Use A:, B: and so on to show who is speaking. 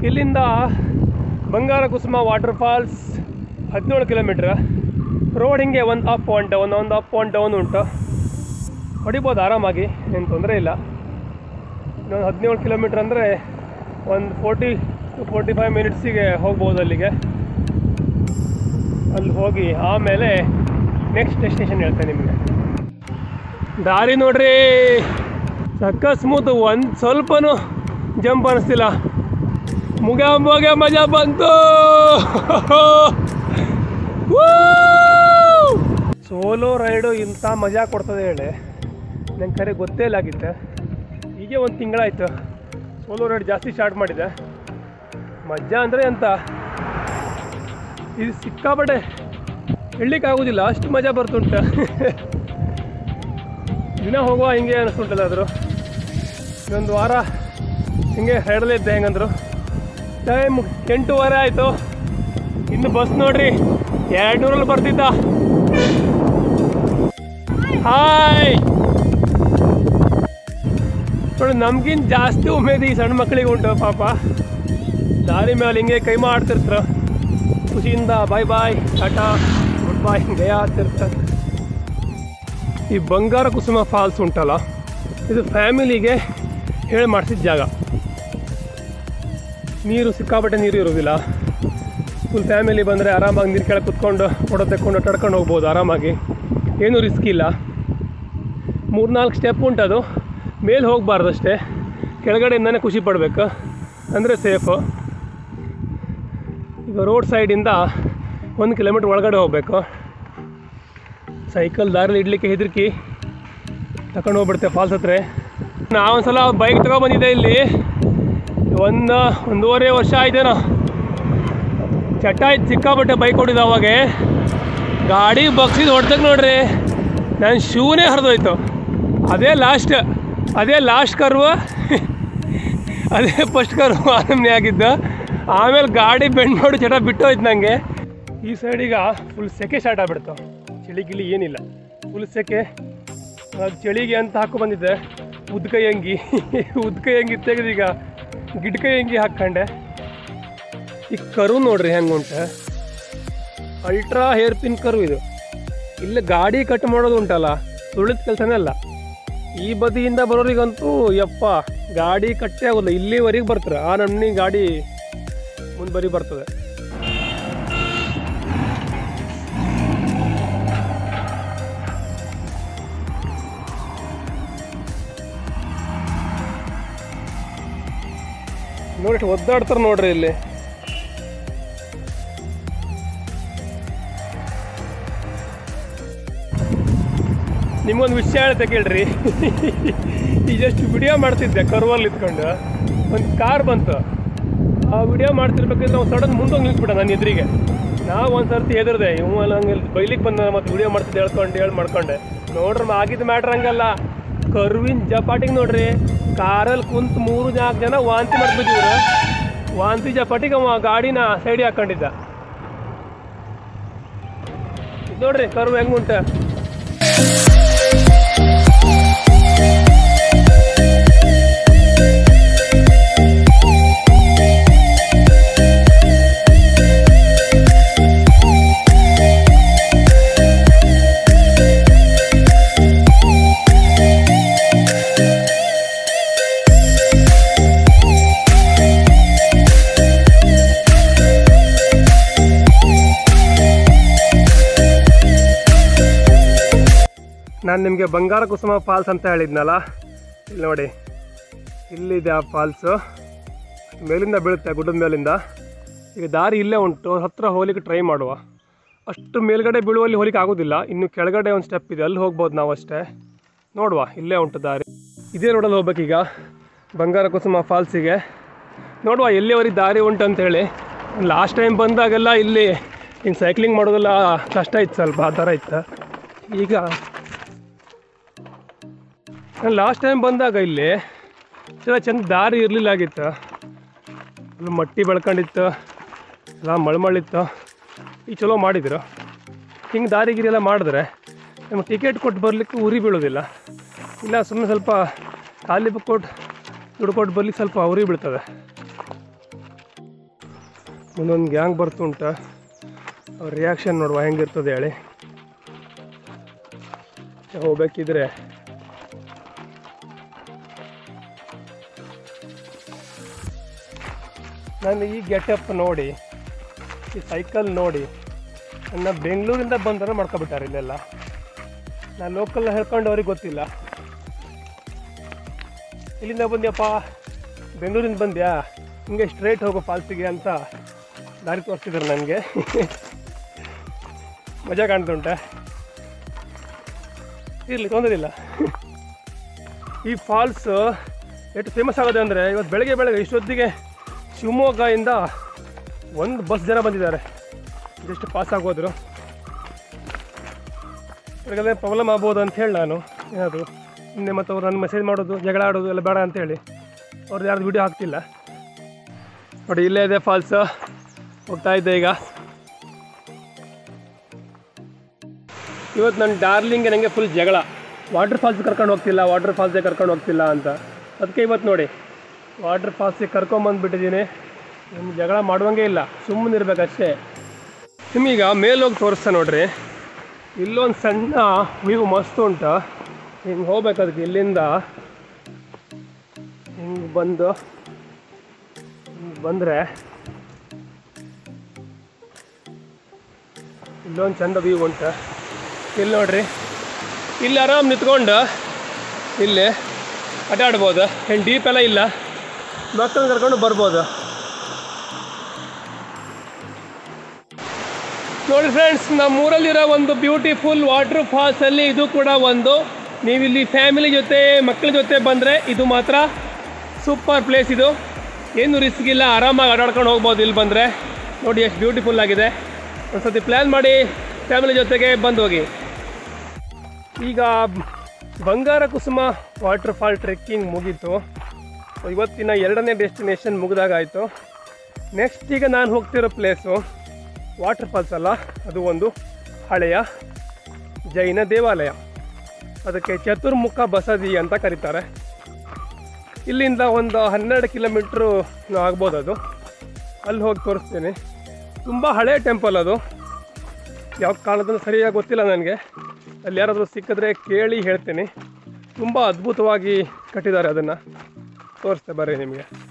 A: ಇಲ್ಲಿಂದ Bangara Kusuma water falls ಹದಿನೇಳು kilometre road ಹಿಂಗೆ ಒಂದು ಅಪ್ ಒನ್ ಡೌನ್ ಒಂದು ಅಪ್ ಒನ್ ಡೌನ್ ಉಂಟು ಹೊಡಿಬೋದು ಆರಾಮಾಗಿ ಏನು ತೊಂದರೆ ಇಲ್ಲ ಇನ್ನೊಂದು ಹದಿನೇಳು ಕಿಲೋಮೀಟ್ರ್ ಅಂದರೆ ಒಂದು ಫೋರ್ಟಿ ಟು ಫೋರ್ಟಿ ಫೈವ್ ಮಿನಿಟ್ಸಿಗೆ ಹೋಗ್ಬೋದು ಅಲ್ಲಿಗೆ ಅಲ್ಲಿ ಹೋಗಿ ಆಮೇಲೆ ನೆಕ್ಸ್ಟ್ ಡೆಸ್ಟಿನೇಷನ್ ಹೇಳ್ತೇನೆ ನಿಮಗೆ ದಾರಿ ನೋಡ್ರಿ ಸಕ್ಕ ಸ್ಮೂತ್ ಒಂದು ಸ್ವಲ್ಪನೂ ಜಂಪ್ ಅನಿಸ್ತಿಲ್ಲ ಮುಗ ಮುಗ ಮಜಾ ಬಂತು ಸೋಲೋ ರೈಡು ಇಂಥ ಮಜಾ ಕೊಡ್ತದೆ ಹೇಳಿ ನಂಗೆ ಖರೆ ಗೊತ್ತೇ ಇಲ್ಲ ಆಗಿತ್ತು ಹೀಗೆ ಒಂದು ತಿಂಗಳಾಯ್ತು ಸೋಲೋ ರೈಡ್ ಜಾಸ್ತಿ ಸ್ಟಾರ್ಟ್ ಮಾಡಿದೆ ಮಜಾ ಅಂದರೆ ಅಂತ ಇದು ಸಿಕ್ಕಾಪಟ್ಟೆ ಹೇಳಲಿಕ್ಕಾಗೋದಿಲ್ಲ ಅಷ್ಟು ಮಜಾ ಬರ್ತುಂಟ ದಿನ ಹೋಗುವ ಹಿಂಗೆ ಅನಿಸ್ತುಂಟಲ್ಲ ಆದರೂ ಇನ್ನೊಂದು ವಾರ ಹಿಂಗೆ ರೈಡಲ್ಲೇ ಇದ್ದೆ ಹೆಂಗಂದ್ರು ಟೈಮ್ ಎಂಟೂವರೆ ಆಯಿತು ಇನ್ನು ಬಸ್ ನೋಡ್ರಿ ಎರಡು ನೂರಲ್ಲಿ ಬರ್ತಿದ್ದ ಹಾಯ್ ನೋಡಿ ನಮ್ಗಿಂತ ಜಾಸ್ತಿ ಉಮೇದು ಈ ಸಣ್ಣ ಮಕ್ಕಳಿಗೆ ಉಂಟು ಪಾಪ ದಾರಿ ಮೇಲೆ ಹಿಂಗೆ ಕೈ ಮಾಡ್ತಿರ್ತಾರ ಖುಷಿಯಿಂದ ಬಾಯ್ ಬಾಯ್ ಟಾಟಾ ಗುಡ್ ಬಾಯ್ ಗಯ ಆಗ್ತಿರ್ತಾರೆ ಈ ಬಂಗಾರ ಕುಸುಮ ಫಾಲ್ಸ್ ಉಂಟಲ್ಲ ಇದು ಫ್ಯಾಮಿಲಿಗೆ ಹೇಳಿ ಮಾಡಿಸಿದ ಜಾಗ ನೀರು ಸಿಕ್ಕಾಪಟ್ಟೆ ನೀರು ಇರೋದಿಲ್ಲ ಫುಲ್ ಫ್ಯಾಮಿಲಿ ಬಂದರೆ ಆರಾಮಾಗಿ ನೀರು ಕೆಳಗೆ ಕುತ್ಕೊಂಡು ಫೋಟೋ ತೆಕ್ಕೊಂಡು ತಡ್ಕೊಂಡು ಹೋಗ್ಬೋದು ಆರಾಮಾಗಿ ಏನೂ ರಿಸ್ಕ್ ಇಲ್ಲ ಮೂರ್ನಾಲ್ಕು ಸ್ಟೆಪ್ ಉಂಟದು ಮೇಲೆ ಹೋಗಬಾರ್ದು ಅಷ್ಟೇ ಕೆಳಗಡೆಯಿಂದನೇ ಖುಷಿ ಪಡಬೇಕು ಅಂದರೆ ಸೇಫು ಈಗ ರೋಡ್ ಸೈಡಿಂದ ಒಂದು ಕಿಲೋಮೀಟ್ರ್ ಒಳಗಡೆ ಹೋಗಬೇಕು ಸೈಕಲ್ ದಾರಿಲಿ ಇಡ್ಲಿಕ್ಕೆ ಹೆದರಿಕಿ ತಗೊಂಡು ಹೋಗ್ಬಿಡುತ್ತೆ ಫಾಲ್ಸ್ ಹತ್ರ ನಾವೊಂದು ಸಲ ಬೈಕ್ ತಗೊಬಂದಿದ್ದೆ ಇಲ್ಲಿ ಒಂದು ಒಂದೂವರೆ ವರ್ಷ ಆಯ್ತೇನೋ ಚಟ ಆಯ್ತು ಸಿಕ್ಕಾಪಟ್ಟೆ ಬೈಕ್ ಹೊಡಿದ ಅವಾಗೆ ಗಾಡಿ ಬಗ್ಸಿದ್ ಹೊಡ್ದಾಗ ನೋಡ್ರಿ ನನ್ನ ಶೂನೇ ಹರಿದೋಯ್ತು ಅದೇ ಲಾಸ್ಟ್ ಅದೇ ಲಾಸ್ಟ್ ಕರ್ವ ಅದೇ ಫಸ್ಟ್ ಕರ್ವ ಆನಮ್ನೆ ಆಗಿದ್ದು ಆಮೇಲೆ ಗಾಡಿ ಬೆಂಡ್ ಮಾಡಿ ಚಟ ಬಿಟ್ಟು ಹೋಯ್ತು ನನಗೆ ಈ ಸೈಡೀಗ ಫುಲ್ ಸೆಕೆ ಸ್ಟಾರ್ಟ್ ಆಗ್ಬಿಡ್ತು ಚಳಿ ಗಿಳಿ ಏನಿಲ್ಲ ಫುಲ್ ಸೆಕೆ ಅದು ಚಳಿಗೆ ಅಂತ ಹಾಕೊ ಬಂದಿದ್ದೆ ಉದ್ಕೈ ಅಂಗಿ ಉದ್ಕೈ ಅಂಗಿ ತೆಗೆದೀಗ ಗಿಡ್ಕೈ ಅಂಗಿ ಹಾಕ್ಕೊಂಡೆ ಈ ಕರು ನೋಡ್ರಿ ಹೆಂಗೆ ಉಂಟು ಅಲ್ಟ್ರಾ ಹೇರ್ ಪಿನ್ ಕರು ಇದು ಇಲ್ಲಿ ಗಾಡಿ ಕಟ್ ಮಾಡೋದು ಉಂಟಲ್ಲ ಸುಳಿದ ಕೆಲಸನೇ ಅಲ್ಲ ಈ ಬದಿಯಿಂದ ಬರೋರಿಗಂತೂ ಯಪ್ಪ ಗಾಡಿ ಕಟ್ಟೇ ಆಗೋಲ್ಲ ಇಲ್ಲಿವರೆಗೆ ಬರ್ತಾರೆ ಆ ನಮ್ನಿ ಗಾಡಿ ಮುಂದೆ ಬರಿ ಬರ್ತದೆ ನೋಡಿ ಎಷ್ಟು ಒದ್ದಾಡ್ತಾರೆ ನೋಡ್ರಿ ಇಲ್ಲಿ ನಿಮ್ಗೊಂದು ವಿಷಯ ಹೇಳ್ತೆ ಕೇಳ್ರಿ ಈ ಜಸ್ಟ್ ವಿಡಿಯೋ ಮಾಡ್ತಿದ್ದೆ ಕರ್ವಲ್ಲಿ ಇತ್ಕೊಂಡು ಒಂದು ಕಾರ್ ಬಂತು ಆ ವಿಡಿಯೋ ಮಾಡ್ತಿರ್ಬೇಕಿದ್ರೆ ನಾವು ಸಡನ್ ಮುಂದೋಗಿ ನಿಲ್ಸ್ಬಿಟ್ಟ ನನ್ನ ಎದುರಿಗೆ ನಾವು ಒಂದು ಸರ್ತಿ ಹೆದರ್ದೆ ಇವ್ ಎಲ್ಲ ಹಂಗೆ ಬೈಲಿಕ್ಕೆ ಬಂದ ಮತ್ತೆ ವಿಡಿಯೋ ಮಾಡ್ತಿದ್ದೆ ಹೇಳ್ಕೊಂಡು ಹೇಳಿ ಮಾಡ್ಕೊಂಡೆ ನೋಡ್ರಿ ಆಗಿದ್ದು ಮ್ಯಾಟ್ರ್ ಹಂಗಲ್ಲ ಕರ್ವಿನ ಜಪಾಟಿಗೆ ನೋಡ್ರಿ ಕಾರಲ್ಲಿ ಕುಂತು ಮೂರು ನಾಲ್ಕು ಜನ ವಾಂತಿ ಮಾಡ್ಬಿಟ್ಟಿದ್ರು ವಾಂತಿ ಜಪಾಟಿಗೆ ಅವ ಗಾಡಿನ ಸೈಡಿಗೆ ಹಾಕೊಂಡಿದ್ದ ಇದ್ ನೋಡ್ರಿ ಕರ್ವ್ ಹೆಂಗುಂಟ ನಾನು ನಿಮಗೆ ಬಂಗಾರ ಕುಸುಮ ಫಾಲ್ಸ್ ಅಂತ ಹೇಳಿದ್ನಲ್ಲ ಇಲ್ಲಿ ನೋಡಿ ಇಲ್ಲಿದೆ ಆ ಫಾಲ್ಸು ಮೇಲಿಂದ ಬೀಳುತ್ತೆ ಗುಡ್ಡದ ಮೇಲಿಂದ ಈಗ ದಾರಿ ಇಲ್ಲೇ ಉಂಟು ಹತ್ರ ಹೋಗ್ಲಿಕ್ಕೆ ಟ್ರೈ ಮಾಡುವ ಅಷ್ಟು ಮೇಲ್ಗಡೆ ಬೀಳುವಲ್ಲಿ ಹೋಗ್ಲಿಕ್ಕೆ ಆಗೋದಿಲ್ಲ ಇನ್ನು ಕೆಳಗಡೆ ಒಂದು ಸ್ಟೆಪ್ ಇದೆ ಅಲ್ಲಿ ಹೋಗ್ಬೋದು ನಾವು ಅಷ್ಟೇ ನೋಡುವ ಇಲ್ಲೇ ಉಂಟು ದಾರಿ ಇದೇ ರೋಡಲ್ಲಿ ಹೋಗ್ಬೇಕೀಗ ಬಂಗಾರ ಕುಸುಮ ಫಾಲ್ಸಿಗೆ ನೋಡುವ ಎಲ್ಲಿವರೆಗೆ ದಾರಿ ಉಂಟು ಅಂತೇಳಿ ಲಾಸ್ಟ್ ಟೈಮ್ ಬಂದಾಗೆಲ್ಲ ಇಲ್ಲಿ ಹಿಂಗೆ ಸೈಕ್ಲಿಂಗ್ ಮಾಡೋದೆಲ್ಲ ಕಷ್ಟ ಇತ್ತು ಸ್ವಲ್ಪ ಆ ಥರ ಇತ್ತು ಈಗ ನಾನು ಲಾಸ್ಟ್ ಟೈಮ್ ಬಂದಾಗ ಇಲ್ಲಿ ಚಲೋ ಚೆಂದ ದಾರಿ ಇರಲಿಲ್ಲ ಆಗಿತ್ತು ಅಲ್ಲಿ ಮಟ್ಟಿ ಬೆಳ್ಕೊಂಡಿತ್ತು ಎಲ್ಲ ಮಳ್ಮಳಿತ್ತು ಈಗ ಚಲೋ ಮಾಡಿದ್ರು ಹಿಂಗೆ ದಾರಿ ಗಿರಿ ಎಲ್ಲ ಮಾಡಿದ್ರೆ ನಮಗೆ ಟಿಕೆಟ್ ಕೊಟ್ಟು ಬರಲಿಕ್ಕೆ ಉರಿ ಬೀಳೋದಿಲ್ಲ ಇಲ್ಲ ಸುಮ್ಮನೆ ಸ್ವಲ್ಪ ಖಾಲಿ ಬುಕ್ ಕೊಟ್ಟು ದುಡ್ಡು ಕೊಟ್ಟು ಬರ್ಲಿಕ್ಕೆ ಸ್ವಲ್ಪ ಉರಿ ಬೀಳ್ತದೆ ಮುಂದೊಂದು ಗ್ಯಾಂಗ್ ಬರ್ತುಂಟ ಅವ್ರ ರಿಯಾಕ್ಷನ್ ನೋಡುವ ಹೆಂಗಿರ್ತದೆ ಹೇಳಿ ಹೋಗ್ಬೇಕಿದ್ರೆ ನಾನು ಈ ಗೆಟಪ್ ನೋಡಿ ಈ ಸೈಕಲ್ ನೋಡಿ ನನ್ನ ಬೆಂಗಳೂರಿಂದ ಬಂದರೆ ಮಾಡ್ಕೊಬಿಟ್ಟಾರೆ ಇಲ್ಲೆಲ್ಲ ನಾನು ಲೋಕಲ್ ಹೇಳ್ಕೊಂಡು ಅವ್ರಿಗೆ ಗೊತ್ತಿಲ್ಲ ಇಲ್ಲಿಂದ ಬಂದ್ಯಪ್ಪ ಬೆಂಗಳೂರಿಂದ ಬಂದ್ಯಾ ಹಿಂಗೆ ಸ್ಟ್ರೈಟ್ ಹೋಗೋ ಫಾಲ್ಸಿಗೆ ಅಂತ ದಾರಿ ತೋರಿಸ್ತಿದ್ದಾರೆ ನನಗೆ ಮಜಾ ಕಾಣ್ತುಂಟ ಇರಲಿ ತೊಂದರೆ ಇಲ್ಲ ಈ ಫಾಲ್ಸ್ ಎಷ್ಟು ಫೇಮಸ್ ಆಗೋದು ಅಂದರೆ ಇವತ್ತು ಬೆಳಗ್ಗೆ ಬೆಳಗ್ಗೆ ಇಷ್ಟೊತ್ತಿಗೆ ಶಿವಮೊಗ್ಗದಿಂದ ಒಂದು ಬಸ್ ಜನ ಬಂದಿದ್ದಾರೆ ಜಸ್ಟ್ ಪಾಸ್ ಆಗೋದ್ರು ಅವ್ರಿಗೆಲ್ಲ ಪ್ರಾಬ್ಲಮ್ ಆಗ್ಬೋದು ಅಂತ ಹೇಳಿ ನಾನು ಏನಾದರೂ ನಿನ್ನೆ ಮತ್ತು ಅವ್ರು ನನ್ನ ಮೆಸೇಜ್ ಮಾಡೋದು ಜಗಳ ಆಡೋದು ಎಲ್ಲ ಬೇಡ ಅಂತೇಳಿ ಅವ್ರದ್ದು ಯಾರ್ದು ವಿಡಿಯೋ ಹಾಕ್ತಿಲ್ಲ ನೋಡಿ ಇಲ್ಲೇ ಇದೆ ಫಾಲ್ಸ್ ಹೋಗ್ತಾ ಇದ್ದೆ ಈಗ ಇವತ್ತು ನನ್ನ ಡಾರ್ಲಿಂಗ್ಗೆ ನನಗೆ ಫುಲ್ ಜಗಳ ವಾಟರ್ ಫಾಲ್ಸ್ ಕರ್ಕೊಂಡು ಹೋಗ್ತಿಲ್ಲ ವಾಟರ್ ಫಾಲ್ಸಿಗೆ ಕರ್ಕೊಂಡು ಹೋಗ್ತಿಲ್ಲ ಅಂತ ಅದಕ್ಕೆ ಇವತ್ತು ನೋಡಿ ವಾಟರ್ ಫಾಲ್ಸಿಗೆ ಕರ್ಕೊಂಬಂದ್ಬಿಟ್ಟಿದ್ದೀನಿ ನಿಮ್ಗೆ ಜಗಳ ಮಾಡುವಂಗೆ ಇಲ್ಲ ಸುಮ್ಮನೆ ಇರ್ಬೇಕಷ್ಟೇ ನಿಮೀಗ ಮೇಲೋಗಿ ತೋರಿಸ್ತಾ ನೋಡ್ರಿ ಇಲ್ಲೊಂದು ಸಣ್ಣ ವ್ಯೂ ಮಸ್ತ್ ಉಂಟು ಹಿಂಗೆ ಹೋಗ್ಬೇಕು ಅದಕ್ಕೆ ಇಲ್ಲಿಂದ ಹಿಂಗೆ ಬಂದು ಹಿಂಗೆ ಬಂದರೆ ಇಲ್ಲೊಂದು ಚಂದ ವ್ಯೂ ಉಂಟು ಇಲ್ಲಿ ನೋಡ್ರಿ ಇಲ್ಲಿ ಆರಾಮ್ ನಿಂತ್ಕೊಂಡು ಇಲ್ಲಿ ಆಟ ಆಡ್ಬೋದು ಏನು ಡೀಪ್ ಎಲ್ಲ ಇಲ್ಲ ಮಕ್ಕಳನ್ನ ಕರ್ಕೊಂಡು ಬರ್ಬೋದು ನೋಡಿ ಫ್ರೆಂಡ್ಸ್ ನಮ್ಮೂರಲ್ಲಿರೋ ಒಂದು ಬ್ಯೂಟಿಫುಲ್ ವಾಟರ್ ಫಾಲ್ಸಲ್ಲಿ ಇದು ಕೂಡ ಒಂದು ನೀವಿಲ್ಲಿ ಫ್ಯಾಮಿಲಿ ಜೊತೆ ಮಕ್ಕಳ ಜೊತೆ ಬಂದರೆ ಇದು ಮಾತ್ರ ಸೂಪರ್ ಪ್ಲೇಸ್ ಇದು ಏನು ರಿಸ್ಕ್ ಇಲ್ಲ ಆರಾಮಾಗಿ ಆಟಾಡ್ಕೊಂಡು ಹೋಗ್ಬೋದು ಇಲ್ಲಿ ಬಂದರೆ ನೋಡಿ ಎಷ್ಟು ಬ್ಯೂಟಿಫುಲ್ ಆಗಿದೆ ಒಂದ್ಸತಿ ಪ್ಲ್ಯಾನ್ ಮಾಡಿ ಫ್ಯಾಮಿಲಿ ಜೊತೆಗೆ ಬಂದು ಹೋಗಿ ಈಗ ಬಂಗಾರ ಕುಸುಮ ವಾಟರ್ ಫಾಲ್ ಟ್ರೆಕ್ಕಿಂಗ್ ಮುಗೀತು ಇವತ್ತಿನ ಎರಡನೇ ಡೆಸ್ಟಿನೇಷನ್ ಮುಗಿದಾಗಾಯಿತು ನೆಕ್ಸ್ಟ್ ಈಗ ನಾನು ಹೋಗ್ತಿರೋ ಪ್ಲೇಸು ವಾಟರ್ ಫಾಲ್ಸ್ ಅಲ್ಲ ಅದು ಒಂದು ಹಳೆಯ ಜೈನ ದೇವಾಲಯ ಅದಕ್ಕೆ ಚತುರ್ಮುಖ ಬಸದಿ ಅಂತ ಕರೀತಾರೆ ಇಲ್ಲಿಂದ ಒಂದು ಹನ್ನೆರಡು ಕಿಲೋಮೀಟ್ರು ಆಗ್ಬೋದು ಅದು ಅಲ್ಲಿ ಹೋಗಿ ತೋರಿಸ್ತೀನಿ ತುಂಬ ಹಳೆ ಟೆಂಪಲ್ ಅದು ಯಾವ ಕಾಲದಲ್ಲಿ ಸರಿಯಾಗಿ ಗೊತ್ತಿಲ್ಲ ನನಗೆ ಅಲ್ಲಿ ಯಾರಾದರೂ ಸಿಕ್ಕಿದ್ರೆ ಕೇಳಿ ಹೇಳ್ತೀನಿ ತುಂಬ ಅದ್ಭುತವಾಗಿ ಕಟ್ಟಿದ್ದಾರೆ ಅದನ್ನು ತೋರಿಸ್ತೆ ಬರ್ರಿ ನಿಮಗೆ